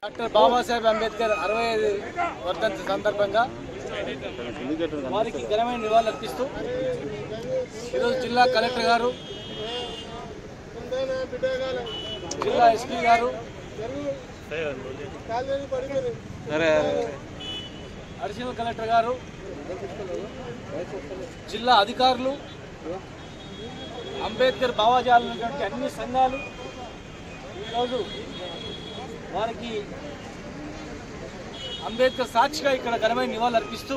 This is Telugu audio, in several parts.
డాక్టర్ బాబాసాహెబ్ అంబేద్కర్ అరవై ఐదు వర్ధంతి సందర్భంగా వారికి ఘనమైన నివాళులు అర్పిస్తూ ఈరోజు జిల్లా కలెక్టర్ గారు జిల్లా ఎస్పీ గారు అడిషనల్ కలెక్టర్ గారు జిల్లా అధికారులు అంబేద్కర్ భావజాలం ఉన్నటువంటి అన్ని సంఘాలు ఈరోజు వారికి అంబేద్కర్ సాక్షిగా ఇక్కడ ఘనమైన నివాళులు అర్పిస్తూ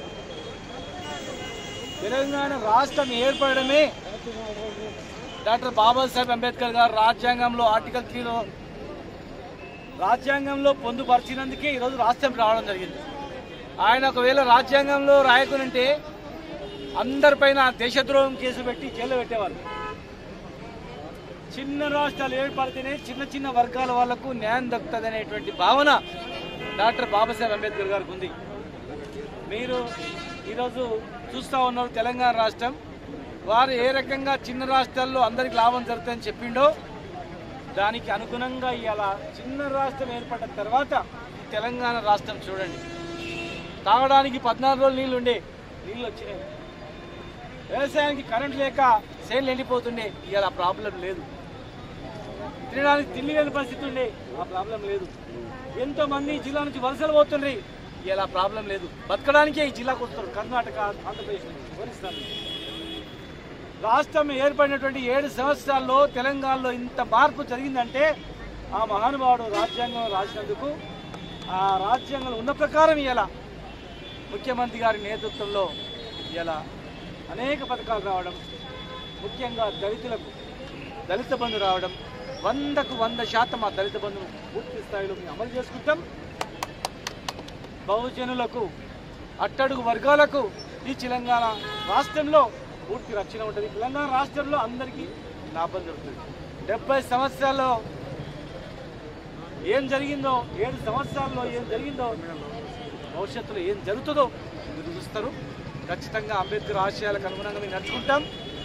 తెలంగాణ రాష్ట్రం ఏర్పడమే డాక్టర్ బాబాసాహెబ్ అంబేద్కర్ గారు రాజ్యాంగంలో ఆర్టికల్ త్రీలో రాజ్యాంగంలో పొందుపరిచినందుకే ఈరోజు రాష్ట్రం రావడం జరిగింది ఆయన ఒకవేళ రాజ్యాంగంలో రాయకునంటే అందరిపైన దేశద్రోహం కేసు పెట్టి జైల్లో పెట్టేవాళ్ళు చిన్న రాష్ట్రాలు ఏర్పడితేనే చిన్న చిన్న వర్గాల వాళ్లకు న్యాయం దక్కుతుంది అనేటువంటి భావన డాక్టర్ బాబాసాహెబ్ అంబేద్కర్ గారికి ఉంది మీరు ఈరోజు చూస్తూ ఉన్నారు తెలంగాణ రాష్ట్రం వారు ఏ రకంగా చిన్న రాష్ట్రాల్లో అందరికి లాభం జరుగుతుందని చెప్పిండో దానికి అనుగుణంగా ఇవాళ చిన్న రాష్ట్రం ఏర్పడ్డ తర్వాత ఈ తెలంగాణ రాష్ట్రం చూడండి తాగడానికి పద్నాలుగు రోజులు నీళ్ళు ఉండే నీళ్ళు వచ్చినాయి వ్యవసాయానికి కరెంట్ లేక సేన్లు ఎండిపోతుండే ఇవాళ ఆ ప్రాబ్లం లేదు తినడానికి తిండి లేని పరిస్థితి ఉండే ఆ ప్రాబ్లం లేదు ఎంతో మంది ఈ జిల్లా నుంచి వలసలు పోతుండ్రి ఇలా ప్రాబ్లం లేదు బతకడానికే ఈ జిల్లాకు వస్తారు కర్ణాటక ఆంధ్రప్రదేశ్ నుంచి ఒరిస్సా నుంచి రాష్ట్రం ఏర్పడినటువంటి ఏడు సంవత్సరాల్లో తెలంగాణలో ఇంత మార్పు జరిగిందంటే ఆ మహానుభావుడు రాజ్యాంగం రాసినందుకు ఆ రాజ్యాంగంలో ఉన్న ప్రకారం ఇలా ముఖ్యమంత్రి గారి నేతృత్వంలో ఇలా అనేక పథకాలు రావడం ముఖ్యంగా దళితులకు దళిత బంధు రావడం వందకు వంద శాతం ఆ దళిత బంధును పూర్తి స్థాయిలో మేము అమలు చేసుకుంటాం బహుజనులకు అట్టడుగు వర్గాలకు ఈ తెలంగాణ రాష్ట్రంలో పూర్తి రక్షణ ఉంటుంది తెలంగాణ రాష్ట్రంలో అందరికీ లాభం జరుగుతుంది డెబ్బై సంవత్సరాల్లో ఏం జరిగిందో ఏడు సంవత్సరాల్లో ఏం జరిగిందో భవిష్యత్తులో ఏం జరుగుతుందో మీరు చూస్తారు ఖచ్చితంగా అంబేద్కర్ ఆశయాలకు అనుగుణంగా మేము నడుచుకుంటాం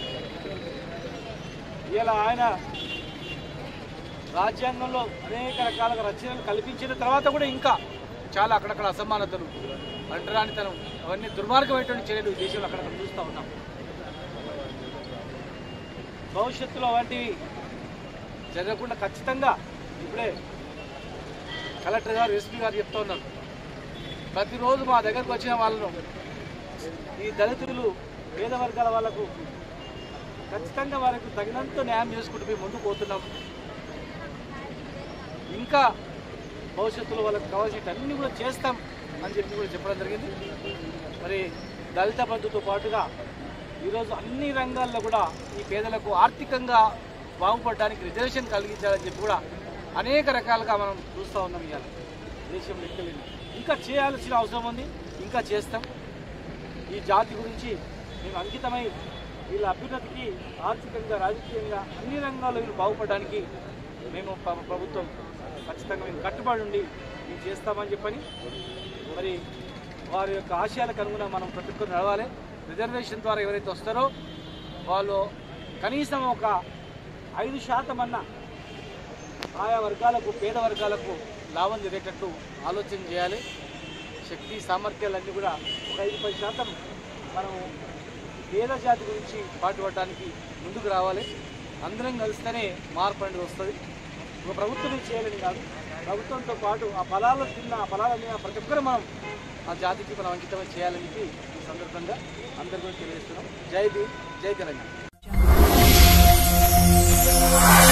ఇలా ఆయన రాజ్యాంగంలో అనేక రకాల రచనలు కల్పించిన తర్వాత కూడా ఇంకా చాలా అక్కడక్కడ అసమానతలు అంటరానితనం అవన్నీ దుర్మార్గమైనటువంటి చర్యలు ఈ దేశంలో అక్కడక్కడ చూస్తూ ఉన్నాం భవిష్యత్తులో వంటివి జరగకుండా ఖచ్చితంగా ఇప్పుడే కలెక్టర్ గారు ఎస్పీ గారు చెప్తా ఉన్నారు ప్రతిరోజు మా దగ్గరకు వచ్చిన వాళ్ళను ఈ దళితులు పేద వర్గాల వాళ్ళకు ఖచ్చితంగా వారికి తగినంత న్యాయం చేసుకుంటూ మేము ముందుకు పోతున్నాం ఇంకా భవిష్యత్తులో వాళ్ళకి కావాల్సిన అన్ని కూడా చేస్తాం అని చెప్పి కూడా చెప్పడం జరిగింది మరి దళిత బంధుతో పాటుగా ఈరోజు అన్ని రంగాల్లో కూడా ఈ పేదలకు ఆర్థికంగా బాగుపడడానికి రిజర్వేషన్ కలిగించాలని చెప్పి కూడా అనేక రకాలుగా మనం చూస్తూ ఉన్నాం ఇవాళ దేశంలో ఎక్కలేదు ఇంకా చేయాల్సిన అవసరం ఉంది ఇంకా చేస్తాం ఈ జాతి గురించి మేము అంకితమై వీళ్ళ అభ్యున్నతికి ఆర్థికంగా రాజకీయంగా అన్ని రంగాల్లో వీళ్ళు బాగుపడడానికి మేము ప్ర- ప్రభుత్వం ఖచ్చితంగా మేము కట్టుబడి ఉండి మేము చేస్తామని చెప్పని మరి వారి యొక్క ఆశయాలకు అనుగుణంగా మనం ప్రతి ఒక్కరు నడవాలి రిజర్వేషన్ ద్వారా ఎవరైతే వస్తారో వాళ్ళు కనీసం ఒక ఐదు శాతం అన్న ఆయా వర్గాలకు పేద వర్గాలకు లాభం జరిగేటట్టు ఆలోచన చేయాలి శక్తి సామర్థ్యాలన్నీ కూడా ఒక ఐదు పది శాతం మనము పేద జాతి గురించి పాటుపడడానికి ముందుకు రావాలి అందరం కలిస్తేనే మార్పు అనేది వస్తుంది ఒక ప్రభుత్వమే చేయాలని కాదు ప్రభుత్వంతో పాటు ఆ ఫలాలు తిన్న ఆ ఫలాల మీద ప్రతి ఒక్కరు మనం ఆ జాతికి మనం అంకితం చేయాలని చెప్పి ఈ సందర్భంగా అందరి గురించి తెలియజేస్తున్నాం జై భీమ్ జై తెలంగాణ